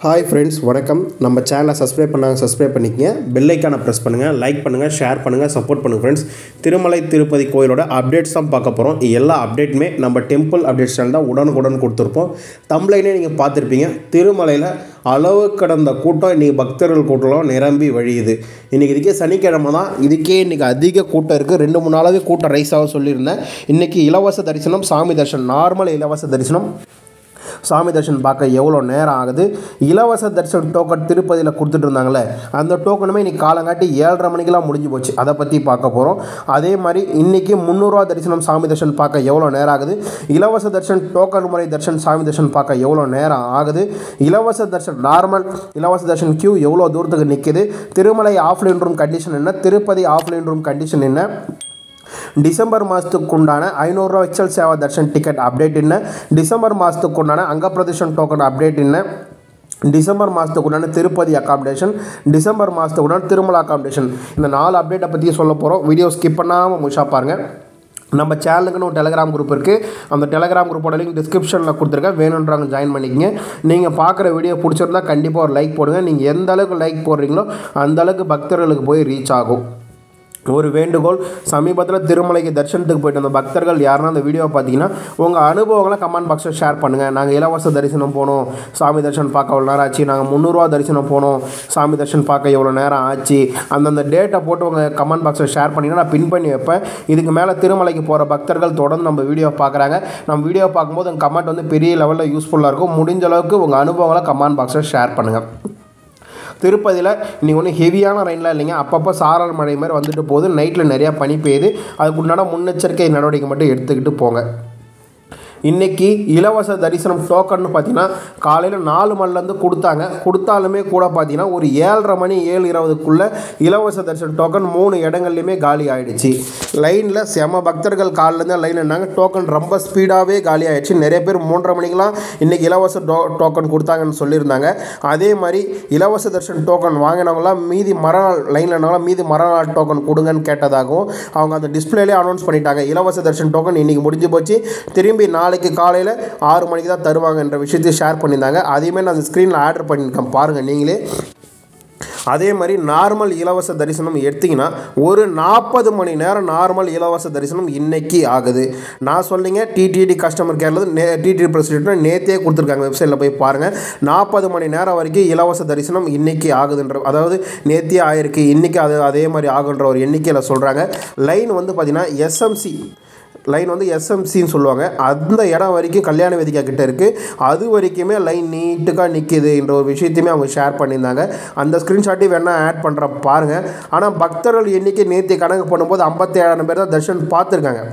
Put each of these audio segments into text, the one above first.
hi friends வணக்கம் நம்ம சேனலை சப்ஸ்கிரைப் பண்ணாங்க சப்ஸ்கிரைப் பண்ணிக்கங்க பெல்லைக்கான ப்ரெஸ் பண்ணுங்கள் லைக் பண்ணுங்கள் ஷேர் பண்ணுங்கள் சப்போர்ட் பண்ணுங்கள் ஃப்ரெண்ட்ஸ் திருமலை திருப்பதி கோயிலோட அப்டேட்ஸ் தான் பார்க்க போகிறோம் எல்லா அப்டேட்டுமே நம்ம டெம்பிள் அப்டேட்ஸ் சேனல் தான் உடனுக்குடன் கொடுத்துருப்போம் தம்ப்ளைனே நீங்கள் பார்த்துருப்பீங்க திருமலையில் அளவு கடந்த கூட்டம் இன்றைக்கி பக்தர்கள் கூட்டம்லாம் நிரம்பி வழியுது இன்றைக்கி இதுக்கே சனிக்கிழமை தான் இதுக்கே இன்றைக்கி அதிக கூட்டம் இருக்குது ரெண்டு மூணு நாளாகவே கூட்டம் ரைஸ் ஆக சொல்லியிருந்தேன் இன்றைக்கி இலவச தரிசனம் சாமி தரிசனம் நார்மல் இலவச தரிசனம் சாமி தரிசனம் பார்க்க எவ்வளோ நேரம் ஆகுது இலவச தரிசனம் டோக்கன் திருப்பதியில் கொடுத்துட்டு இருந்தாங்களே அந்த டோக்கனுமே இன்னைக்கு காலங்காட்டி ஏழரை மணிக்கெல்லாம் முடிஞ்சு போச்சு அதை பற்றி பார்க்க போகிறோம் அதே மாதிரி இன்றைக்கி முந்நூறுரூவா தரிசனம் சாமி தரிசனம் பார்க்க எவ்வளோ நேரம் ஆகுது இலவச தரிசனம் டோக்கன் முறை தரிசனம் சாமி தரிசனம் பார்க்க எவ்வளோ நேரம் ஆகுது இலவச தரிசனம் நார்மல் இலவச தரிசனம் கியூ எவ்வளோ தூரத்துக்கு நிற்குது திருமலை ஆஃப்லைன் ரூம் கண்டிஷன் என்ன திருப்பதி ஆஃப்லைன் ரூம் கண்டிஷன் என்ன டிசம்பர் மாதத்துக்கு உண்டான ஐநூறுரூவா எக்ஸல் சேவா தர்ஷன் டிக்கெட் அப்டேட் என்ன டிசம்பர் மாதத்துக்கு உண்டான அங்க பிரதேசன் டோக்கன் அப்டேட் என்ன டிசம்பர் மாதத்துக்கு உண்டான திருப்பதி அகாமடேஷன் டிசம்பர் மாதத்துக்கு உண்டான திருமலா அகாமடேஷன் இந்த நாலு அப்டேட்டை பற்றி சொல்ல போகிறோம் வீடியோ ஸ்கிப் பண்ணாமல் முஷா பாருங்கள் நம்ம சேனலுக்குன்னு ஒரு டெலகிராம் குரூப் இருக்குது அந்த டெலகிராம் குரூப்போட லிங்க் டிஸ்கிரிப்ஷனில் கொடுத்துருக்கேன் வேணுன்றவங்க ஜாயின் பண்ணிக்கங்க நீங்கள் பார்க்குற வீடியோ பிடிச்சிருந்தா கண்டிப்பாக ஒரு லைக் போடுங்க நீங்கள் எந்த அளவுக்கு லைக் போடுறீங்களோ அந்த அளவுக்கு பக்தர்களுக்கு போய் ரீச் ஆகும் ஒரு வேண்டுகோள் சமீபத்தில் திருமலைக்கு தரிசனத்துக்கு போயிட்டு வந்த பக்தர்கள் யாருன்னா அந்த வீடியோவை பார்த்தீங்கன்னா உங்கள் அனுபவங்களை கமெண்ட் பாக்ஸில் ஷேர் பண்ணுங்கள் நாங்கள் இலவச தரிசனம் போனோம் சாமி தரிசனம் பார்க்க எவ்வளோ நேரம் ஆச்சு நாங்கள் முந்நூறுரூவா தரிசனம் போனோம் சாமி தரிசனம் பார்க்க எவ்வளோ நேரம் ஆச்சு அந்தந்த டேட்டை போட்டு உங்கள் கமெண்ட் பாக்ஸில் ஷேர் பண்ணிங்கன்னா நான் பின் பண்ணி வைப்பேன் இதுக்கு மேலே திருமலைக்கு போகிற பக்தர்கள் தொடர்ந்து நம்ம வீடியோ பார்க்குறாங்க நம்ம வீடியோ பார்க்கும்போது உங்கள் கமெண்ட் வந்து பெரிய லெவலில் யூஸ்ஃபுல்லாக இருக்கும் முடிஞ்ச அளவுக்கு உங்கள் அனுபவங்களை கமெண்ட் பாக்ஸில் ஷேர் பண்ணுங்கள் திருப்பதியில் இன்னைக்கு ஒன்றும் ஹெவியான ரெயின்லாம் இல்லைங்க அப்பப்போ சாரல் மழை மாதிரி வந்துட்டு போகுது நைட்டில் நிறையா பனி பெய்யுது அதுக்கு உண்டான முன்னெச்சரிக்கை நடவடிக்கை மட்டும் எடுத்துக்கிட்டு போங்க இன்றைக்கி இலவச தரிசனம் டோக்கன் பார்த்தீங்கன்னா காலையில் நாலு மணிலேருந்து கொடுத்தாங்க கொடுத்தாலுமே கூட பார்த்தீங்கன்னா ஒரு ஏழரை மணி ஏழு இருபதுக்குள்ளே இலவச தரிசனம் டோக்கன் மூணு இடங்கள்லையுமே காலி ஆகிடுச்சு லைனில் செம பக்தர்கள் காலிலேருந்து லைன் இருந்தாங்க டோக்கன் ரொம்ப ஸ்பீடாகவே காலி ஆகிடுச்சு நிறைய பேர் மூன்றரை மணிக்கெலாம் இன்றைக்கி இலவச டோ டோக்கன் கொடுத்தாங்கன்னு சொல்லியிருந்தாங்க அதே மாதிரி இலவச தரிசனம் டோக்கன் வாங்கினவங்களாம் மீதி மறுநாள் லைனில் இருந்தாலும் மீதி மறுநாள் டோக்கன் கொடுங்கன்னு கேட்டதாகவும் அவங்க அந்த டிஸ்பிளேலே அனௌன்ஸ் பண்ணிட்டாங்க இலவச தரிசனம் டோக்கன் இன்றைக்கி முடிஞ்சு போச்சு திரும்பி நாளைக்கு காலையில் ஆறு மணிக்கு தான் தருவாங்க என்ற விஷயத்தை ஷேர் பண்ணியிருந்தாங்க அதையுமே நான் அந்த ஸ்க்ரீனில் ஆர்டர் பண்ணியிருக்கேன் பாருங்கள் நீங்களே அதே மாதிரி நார்மல் இலவச தரிசனம் எடுத்திங்கன்னா ஒரு நாற்பது மணி நேரம் நார்மல் இலவச தரிசனம் இன்னைக்கு ஆகுது நான் சொல்லிங்க டிடிடி கஸ்டமர் கேர்லேருந்து நே டிடிடி பிரசிடென்ட் நேற்றே கொடுத்துருக்காங்க வெப்சைட்டில் போய் பாருங்கள் நாற்பது மணி நேரம் வரைக்கும் இலவச தரிசனம் இன்னைக்கு ஆகுதுன்ற அதாவது நேற்றே ஆயிருக்கு இன்றைக்கி அது அதே மாதிரி ஆகுன்ற ஒரு எண்ணிக்கையில் சொல்கிறாங்க லைன் வந்து பார்த்திங்கன்னா எஸ்எம்சி லைன் வந்து எஸ்எம்சின்னு சொல்லுவாங்க அந்த இடம் வரைக்கும் கல்யாண வேதிக்கா கிட்ட இருக்குது அது வரைக்குமே லைன் நீட்டுக்காக நிற்கிது என்ற ஒரு விஷயத்தையுமே அவங்க ஷேர் பண்ணியிருந்தாங்க அந்த ஸ்க்ரீன்ஷாட்டையும் வேணால் ஆட் பண்ணுற பாருங்கள் ஆனால் பக்தர்கள் எண்ணிக்கை நேற்று கணக்கு பண்ணும்போது ஐம்பத்தேழாயிரம் பேர் தான் தர்ஷன் பார்த்துருக்காங்க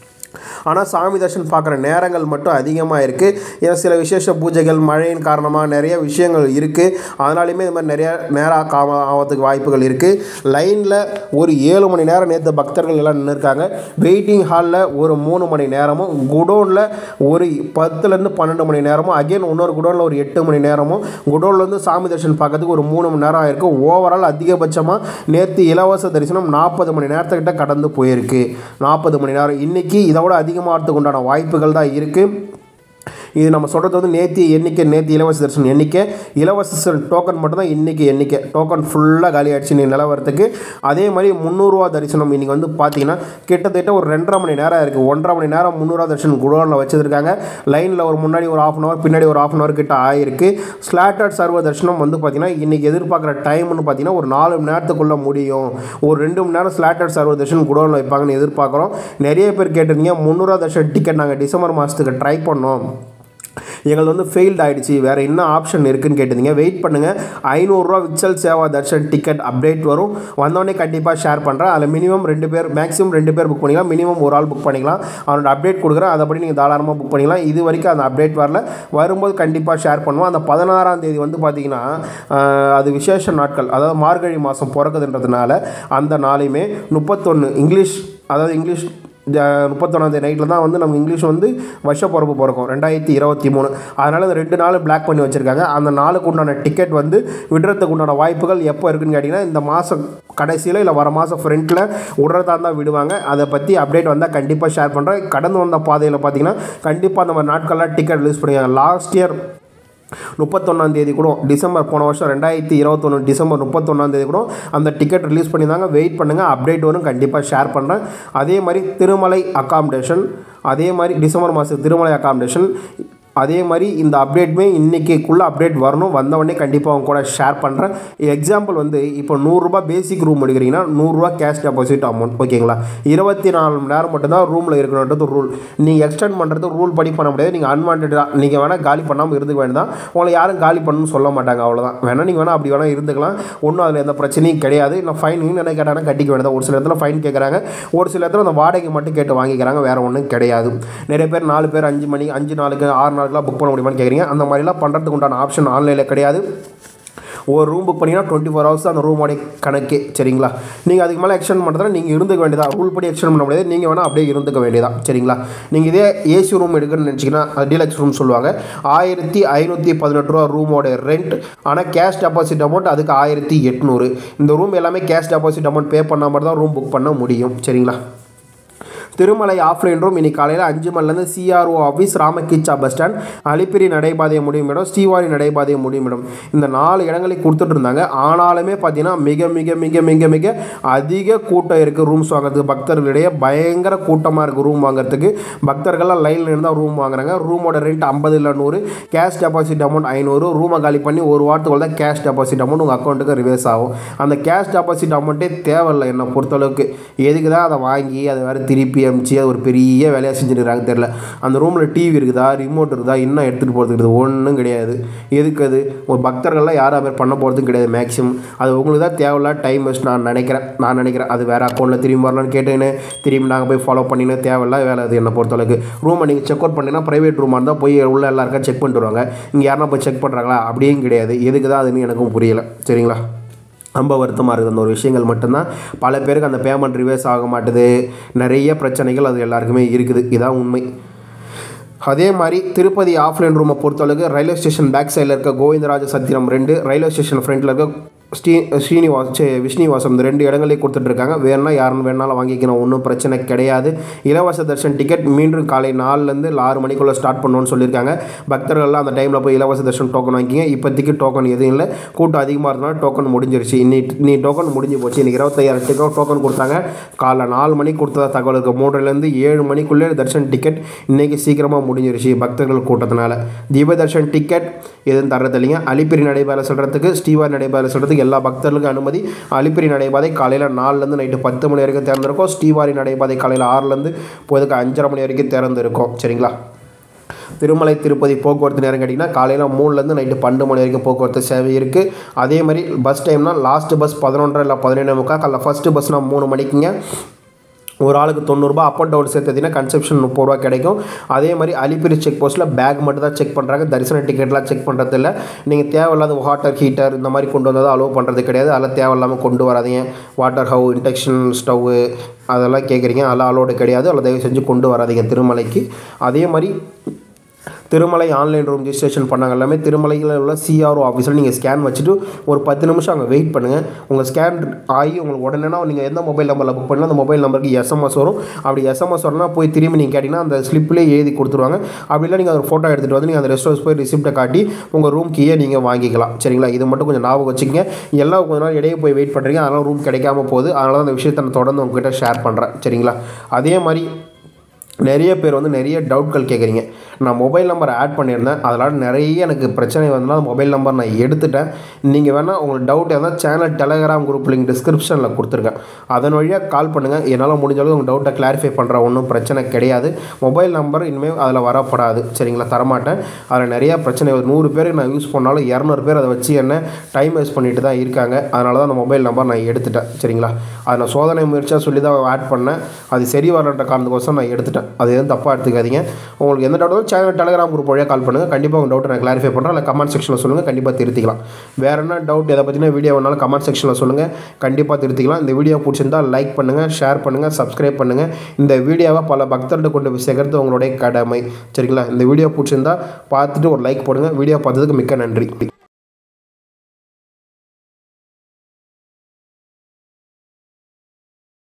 ஆனால் சாமி தர்ஷன் பார்க்குற நேரங்கள் மட்டும் அதிகமாக இருக்குது ஏன்னா சில விசேஷ பூஜைகள் மழையின் காரணமாக நிறைய விஷயங்கள் இருக்குது அதனாலையுமே இது மாதிரி நிறைய நேரம் காம ஆகிறதுக்கு வாய்ப்புகள் இருக்குது லைனில் ஒரு ஏழு மணி நேரம் நேற்று பக்தர்கள் எல்லாம் நின்றுருக்காங்க வெயிட்டிங் ஹாலில் ஒரு மூணு மணி நேரமும் குடோனில் ஒரு பத்துலேருந்து பன்னெண்டு மணி நேரமும் அகைன் இன்னொரு குடோனில் ஒரு எட்டு மணி நேரமும் குடோன்லேருந்து சாமி தரிசனம் பார்க்கறதுக்கு ஒரு மூணு மணி நேரம் ஆயிருக்கு ஓவரால் அதிகபட்சமாக நேற்று இலவச தரிசனம் நாற்பது மணி நேரத்துக்கிட்ட கடந்து போயிருக்கு நாற்பது மணி நேரம் இன்றைக்கி இதை விட அதிகமாகிறதுக்கு உண்டான வாய்ப்புகள் தான் இருக்குது இது நம்ம சொல்கிறது வந்து நேற்று எண்ணிக்கை நேற்று இலவச தரிசனம் எண்ணிக்கை இலவச டோக்கன் மட்டும்தான் இன்றைக்கி எண்ணிக்கை டோக்கன் ஃபுல்லாக காலி ஆகிடுச்சு நீ நிலவரத்துக்கு அதே மாதிரி முந்நூறுரூவா தரிசனம் இன்றைக்கி வந்து பார்த்தீங்கன்னா கிட்டத்தட்ட ஒரு ரெண்டரை மணி நேரம் இருக்குது ஒன்றரை மணி நேரம் முந்நூறுவா தரிசனம் குடோனில் வச்சுருக்காங்க லைனில் ஒரு முன்னாடி ஒரு ஆஃப் அன் ஹவர் பின்னாடி ஒரு ஆஃப் அன் ஹவர் கிட்ட ஆயிருக்கு ஸ்லாட்டட் சர்வ தரிசனம் வந்து பார்த்திங்கன்னா இன்றைக்கி எதிர்பார்க்குற டைம்னு பார்த்தீங்கன்னா ஒரு நாலு மணி நேரத்துக்குள்ளே முடியும் ஒரு ரெண்டு மணி நேரம் ஸ்லாட்டட் சர்வ தரிசனம் குடோனில் வைப்பாங்கன்னு எதிர்பார்க்குறோம் நிறைய பேர் கேட்டிருந்தீங்க முந்நூறுவா தர்ஷன் டிக்கெட் நாங்கள் டிசம்பர் மாதத்துக்கு ட்ரை பண்ணோம் எங்களுக்கு வந்து ஃபெயில்ட் ஆகிடுச்சு வேறு என்ன ஆப்ஷன் இருக்குன்னு கேட்டிருந்தீங்க வெயிட் பண்ணுங்கள் ஐநூறுரூவா விக்சல் சேவா தர்ஷன் டிக்கெட் அப்டேட் வரும் வந்தோடனே கண்டிப்பாக ஷேர் பண்ணுறேன் அதில் மினிமம் ரெண்டு பேர் மேக்ஸிமம் ரெண்டு பேர் புக் பண்ணிக்கலாம் மினிமம் ஒரு ஆள் புக் பண்ணிக்கலாம் அவனோட அப்டேட் கொடுக்குறேன் அதைப்படி நீங்கள் தாராளமாக புக் பண்ணிக்கலாம் இது வரைக்கும் அந்த அப்டேட் வரல வரும்போது கண்டிப்பாக ஷேர் பண்ணுவோம் அந்த பதினாறாம் தேதி வந்து பார்த்திங்கன்னா அது விசேஷ நாட்கள் அதாவது மார்கழி மாதம் பிறக்குதுன்றதுனால அந்த நாளையுமே முப்பத்தொன்று இங்கிலீஷ் அதாவது இங்கிலீஷ் முப்பத்தொன்னாந்தேதி நைட்டில் தான் வந்து நம்ம இங்கிலீஷ் வந்து வருஷ பிறப்பு பிறக்கும் ரெண்டாயிரத்தி இருபத்தி மூணு அதனால் இந்த ரெண்டு நாள் பிளாக் பண்ணி வச்சுருக்காங்க அந்த நாளுக்கு உண்டான டிக்கெட் வந்து விடுறதுக்கு உண்டான வாய்ப்புகள் எப்போ இருக்குன்னு கேட்டிங்கன்னா இந்த மாதம் கடைசியில் இல்லை வர மாதம் ஃப்ரண்ட்டில் விடுறதா இருந்தால் விடுவாங்க அதை பற்றி அப்டேட் வந்தால் கண்டிப்பாக ஷேர் பண்ணுறேன் கடந்து வந்த பாதையில் பார்த்தீங்கன்னா கண்டிப்பாக அந்த மாதிரி நாட்கள்லாம் டிக்கெட் ரிலீஸ் பண்ணிருக்காங்க லாஸ்ட் இயர் முப்பத்தொன்னாம் தேதி கூட டிசம்பர் போன வருஷம் ரெண்டாயிரத்தி இருபத்தொன்று டிசம்பர் முப்பத்தொன்னாம் தேதி கூட அந்த டிக்கெட் ரிலீஸ் பண்ணியிருந்தாங்க வெயிட் பண்ணுங்கள் அப்டேட் வரும் கண்டிப்பாக ஷேர் பண்ணுறேன் அதே மாதிரி திருமலை அகாமடேஷன் அதே மாதிரி டிசம்பர் மாதம் திருமலை அகாமடேஷன் அதே மாதிரி இந்த அப்டேட்டுமே இன்றைக்கிக்குள்ளே அப்டேட் வரணும் வந்தவொடனே கண்டிப்பாக அவங்க கூட ஷேர் பண்ணுறேன் எக்ஸாம்பிள் வந்து இப்போ நூறுரூபா பேசிக் ரூம் எடுக்கிறீங்கன்னா நூறுரூவா கேஷ் டெபாசிட் அமௌண்ட் ஓகேங்களா இருபத்தி நாலு மணி நேரம் மட்டும்தான் ரூமில் இருக்கணுன்றது ரூல் நீங்கள் எக்ஸ்டெண்ட் பண்ணுறது ரூல் படி பண்ண முடியாது நீங்கள் அன்வான்டாக நீங்கள் வேணால் காலி பண்ணாமல் இருந்துக்க வேண்டியதான் உங்களை யாரும் காலி பண்ணணும்னு சொல்ல மாட்டாங்க அவ்வளோதான் வேணால் நீங்கள் வேணால் அப்படி வேணால் இருந்துக்கலாம் ஒன்றும் அதில் எந்த பிரச்சனையும் கிடையாது இல்லை ஃபைன் என்ன கேட்டாங்கன்னா கட்டிக்க வேண்டியதான் ஒரு சில இடத்துல ஃபைன் கேட்குறாங்க ஒரு சில இடத்துல அந்த வாடகை மட்டும் கேட்டு வாங்கிக்கிறாங்க வேறு ஒன்றும் கிடையாது நிறைய பேர் நாலு பேர் அஞ்சு மணி அஞ்சு நாளுக்கு ஆறு நாளுக்குலாம் புக் பண்ண முடியுமான்னு கேட்குறீங்க அந்த மாதிரிலாம் பண்ணுறதுக்கு உண்டான ஆப்ஷன் ஆன்லைனில் கிடையாது ஒரு ரூம் புக் பண்ணிங்கன்னா டுவெண்ட்டி ஃபோர் ஹவர்ஸ் அந்த ரூமோடைய கணக்கே சரிங்களா நீங்கள் அதுக்கு மேலே எக்ஸ்டெண்ட் பண்ணுறதுனா நீங்கள் இருந்துக்க வேண்டியதா ரூல் படி எக்ஸ்டெண்ட் பண்ண முடியாது நீங்கள் வேணால் அப்படியே இருந்துக்க வேண்டியதா சரிங்களா நீங்கள் இதே ஏசி ரூம் எடுக்கணும்னு நினச்சிங்கன்னா அது டீலக்ஸ் ரூம் சொல்லுவாங்க ஆயிரத்தி ஐநூற்றி பதினெட்டு ரூபா ரூமோட ரெண்ட் ஆனால் கேஷ் டெபாசிட் அமௌண்ட் அதுக்கு ஆயிரத்தி எட்நூறு இந்த ரூம் எல்லாமே கேஷ் டெபாசிட் அமௌண்ட் பே பண்ணால் மட்டும் தான் ரூம் புக் பண்ண முடியும் சரிங்களா திருமலை ஆஃப்லைன் ரூம் இன்னைக்கு காலையில் அஞ்சு மணிலேருந்து CRO office Rambagicha bus stand Alipiri நடைபாதையை முடியும் இடம் ஸ்ரீவாரி நடைபாதையை முடியும் இடம் இந்த நாலு இடங்களுக்கு கொடுத்துட்டு இருந்தாங்க ஆனாலுமே பார்த்தீங்கன்னா மிக மிக மிக மிக மிக அதிக கூட்டம் இருக்குது ரூம்ஸ் வாங்குறதுக்கு பக்தர்களிடையே பயங்கர கூட்டமாக இருக்குது ரூம் வாங்குறதுக்கு பக்தர்கள்லாம் லைனில் இருந்தால் ரூம் வாங்குறாங்க ரூமோட ரெண்ட் ஐம்பது இல்லை நூறு கேஷ் டெபாசிட் அமௌண்ட் ஐநூறு ரூமை காலி பண்ணி ஒரு வாரத்துக்குள்ள தான் கேஷ் டெபாசிட் அமௌண்ட் உங்கள் அக்கௌண்ட்டுக்கு ரிவர்ஸ் ஆகும் அந்த கேஷ் டெபாசிட் அமௌண்ட்டே தேவையில்லை என்னை பொறுத்தளவுக்கு எதுக்கு தான் அதை வாங்கி அதை வேறு திருப்பி அமிச்சு அது ஒரு பெரிய வேலையாக செஞ்சுருக்காங்க தெரில அந்த ரூமில் டிவி இருக்குதா ரிமோட் இருக்குதா இன்னும் எடுத்துகிட்டு போகிறது இருக்குது ஒன்றும் கிடையாது எதுக்கு அது ஒரு பக்தர்கள்லாம் யாரும் அது மாதிரி பண்ண போகிறதும் கிடையாது மேக்ஸிமம் அது உங்களுக்கு தான் தேவையில்ல டைம் வேஸ்ட் நான் நினைக்கிறேன் நான் நினைக்கிறேன் அது வேறு அக்கௌண்ட்டில் திரும்பி வரலான்னு கேட்டேன்னு திரும்பி நாங்கள் போய் ஃபாலோ பண்ணின்னு தேவையில்ல வேலை அது என்னை பொறுத்தளவுக்கு ரூமை நீங்கள் செக் அவுட் பண்ணிங்கன்னா ப்ரைவேட் ரூமாக இருந்தால் போய் உள்ள எல்லாருக்கும் செக் பண்ணிட்டு வருவாங்க இங்கே யாருனா போய் செக் பண்ணுறாங்களா அப்படியும் கிடையாது எதுக்கு தான் அதுன்னு எனக்கும் புரியலை சரிங்களா ரொம்ப வருத்தமாக இருக்குது அந்த ஒரு விஷயங்கள் மட்டும்தான் பல பேருக்கு அந்த பேமெண்ட் ரிவர்ஸ் ஆக மாட்டுது நிறைய பிரச்சனைகள் அது எல்லாருக்குமே இருக்குது இதான் உண்மை அதே மாதிரி திருப்பதி ஆஃப்லைன் ரூமை பொறுத்தளவுக்கு ரயில்வே ஸ்டேஷன் பேக் சைடில் இருக்க கோவிந்தராஜ சத்திரம் ரெண்டு ரயில்வே ஸ்டேஷன் ஃப்ரண்ட்டில் இருக்க ஸ்ரீ ஸ்ரீனிவாஸ் சே விஷ்ணிவாசம் இந்த ரெண்டு இடங்களையும் கொடுத்துட்ருக்காங்க வேணும்னா யாருன்னு வேணாலும் வாங்கிக்கணும் ஒன்றும் பிரச்சனை கிடையாது இலவச தர்ஷன் டிக்கெட் மீண்டும் காலை நாலுலேருந்து ஆறு மணிக்குள்ளே ஸ்டார்ட் பண்ணணும்னு சொல்லியிருக்காங்க பக்தர்கள்லாம் அந்த டைமில் போய் இலவச தர்ஷன் டோக்கன் வாங்கிக்கிங்க இப்போதைக்கு டோக்கன் எதுவும் இல்லை கூட்டம் அதிகமாக இருந்தாலும் டோக்கன் முடிஞ்சிருச்சு இன்னி நீ டோக்கன் முடிஞ்சு போச்சு இன்றைக்கி இருபத்தையாயிரம் டிக்கெட் டோக்கன் கொடுத்தாங்க காலைல நாலு மணிக்கு கொடுத்ததா தகவல் இருக்குது மூன்றுலேருந்து ஏழு மணிக்குள்ளே தர்ஷன் டிக்கெட் இன்றைக்கி சீக்கிரமாக முடிஞ்சிருச்சு பக்தர்கள் கூட்டத்தினால தீப தர்ஷன் டிக்கெட் எதுவும் தர்றது இல்லைங்க அலிப்பிரி நடைபாதை சொல்கிறதுக்கு ஸ்ரீவாரி நடைபாதை சொல்கிறதுக்கு எல்லா பக்தர்களுக்கும் அனுமதி அலிப்பிரி நடைபாதை காலையில் நாலுலேருந்து நைட்டு பத்து மணி வரைக்கும் திறந்திருக்கும் ஸ்ரீவாரி நடைபாதை காலையில் ஆறுலேருந்து போதுக்கு அஞ்சரை மணி வரைக்கும் திறந்திருக்கும் சரிங்களா திருமலை திருப்பதி போக்குவரத்து நேரம் கேட்டிங்கன்னா காலையில் மூணுலேருந்து நைட்டு பன்னெண்டு மணி வரைக்கும் போக்குவரத்து சேவை இருக்குது அதே மாதிரி பஸ் டைம்னால் லாஸ்ட்டு பஸ் பதினொன்றரை இல்லை பதினேழு முக்கால் காலைல ஃபஸ்ட்டு பஸ்னால் மூணு மணிக்குங்க ஒரு ஆளுக்கு தொண்ணூறுபா அப் அண்ட் டவுன் சேர்த்தீங்கன்னா கன்செப்ஷன் முப்பது ரூபா கிடைக்கும் அதே மாதிரி அலிப்பிரி செக் போஸ்ட்டில் பேக் மட்டும் தான் செக் பண்ணுறாங்க தரிசன டிக்கெட்லாம் செக் பண்ணுறது இல்லை நீங்கள் தேவையில்லாத வாட்டர் ஹீட்டர் இந்த மாதிரி கொண்டு வந்தால் அலோவ் பண்ணுறது கிடையாது அதெல்லாம் தேவையில்லாமல் கொண்டு வராதீங்க வாட்டர் ஹவ் இண்டக்ஷன் ஸ்டவ்வு அதெல்லாம் கேட்குறீங்க அதெல்லாம் அலோடு கிடையாது அதில் தயவு செஞ்சு கொண்டு வராதீங்க திருமலைக்கு அதே மாதிரி திருமலை ஆன்லைன் ரூம் ரிஜிஸ்ட்ரேஷன் பண்ணாங்க எல்லாமே திருமலையில் உள்ள சிஆர்ஓ ஆஃபீஸில் நீங்கள் ஸ்கேன் வச்சுட்டு ஒரு பத்து நிமிஷம் அங்கே வெயிட் பண்ணுங்கள் உங்கள் ஸ்கேன் ஆகி உங்களுக்கு உடனே நீங்கள் எந்த மொபைல் நம்பரில் புக் பண்ணலாம் அந்த மொபைல் நம்பருக்கு எஸ்எம்எஸ் வரும் அப்படி எஸ்எம்எஸ் வரனா போய் திரும்பி நீங்கள் கேட்டிங்கன்னா அந்த ஸ்லிப்லேயே எழுதி கொடுத்துருவாங்க அப்படி இல்லை நீங்கள் ஒரு ஃபோட்டோ எடுத்துகிட்டு வந்து நீங்கள் அந்த ரெஸ்டாரன்ஸ் போய் ரிசிப்ட்டை காட்டி உங்கள் ரூம் கீழே நீங்கள் வாங்கிக்கலாம் சரிங்களா இது மட்டும் கொஞ்சம் ஞாபகம் வச்சுக்கங்க எல்லாம் கொஞ்ச நாள் இடையே போய் வெயிட் பண்ணுறீங்க அதனால் ரூம் கிடைக்காம போகுது அதனால தான் அந்த விஷயத்தை நான் தொடர்ந்து உங்ககிட்ட ஷேர் பண்ணுறேன் சரிங்களா அதே மாதிரி நிறைய பேர் வந்து நிறைய டவுட்கள் கேட்குறீங்க நான் மொபைல் நம்பர் ஆட் பண்ணியிருந்தேன் அதனால் நிறைய எனக்கு பிரச்சனை வந்தனால மொபைல் நம்பர் நான் எடுத்துட்டேன் நீங்கள் வேணால் உங்களுக்கு டவுட் இருந்தால் சேனல் டெலகிராம் குரூப் லிங்க் டிஸ்கிரிப்ஷனில் கொடுத்துருக்கேன் அதன் வழியாக கால் பண்ணுங்கள் என்னால் முடிஞ்ச அளவுக்கு உங்கள் டவுட்டை கிளாரிஃபை பண்ணுற ஒன்றும் பிரச்சனை கிடையாது மொபைல் நம்பர் இனிமேல் அதில் வரப்படாது சரிங்களா தரமாட்டேன் அதில் நிறையா பிரச்சனை வருது நூறு பேருக்கு நான் யூஸ் பண்ணாலும் இரநூறு பேர் அதை வச்சு என்ன டைம் வேஸ்ட் பண்ணிட்டு தான் இருக்காங்க அதனால தான் அந்த மொபைல் நம்பர் நான் எடுத்துட்டேன் சரிங்களா அதை நான் சோதனை முயற்சியாக சொல்லி தான் ஆட் பண்ணேன் அது சரி வரன்ற காரணத்துக்கோசம் நான் எடுத்துட்டேன் அது எதுவும் தப்பாக எடுத்துக்காதீங்க உங்களுக்கு எந்த டவுட்டும் சேனல் டெலகிராம் குரூப் வழியாக கால் பண்ணுங்கள் கண்டிப்பாக உங்கள் டவுட்டை நான் கிளாரிஃபை பண்ணுறேன் இல்லை கமெண்ட் செக்ஷனில் சொல்லுங்கள் கண்டிப்பாக திருத்திக்கலாம் வேறு என்ன டவுட் எதை பற்றின வீடியோ வேணாலும் கமெண்ட் செக்ஷனில் சொல்லுங்கள் கண்டிப்பாக திருத்திக்கலாம் இந்த வீடியோ பிடிச்சிருந்தால் லைக் பண்ணுங்கள் ஷேர் பண்ணுங்கள் சப்ஸ்கிரைப் பண்ணுங்கள் இந்த வீடியோவை பல பக்தர்கிட்ட கொண்டு போய் சேர்க்கறது உங்களுடைய கடமை சரிங்களா இந்த வீடியோ பிடிச்சிருந்தா பார்த்துட்டு ஒரு லைக் போடுங்க வீடியோ பார்த்ததுக்கு மிக்க நன்றி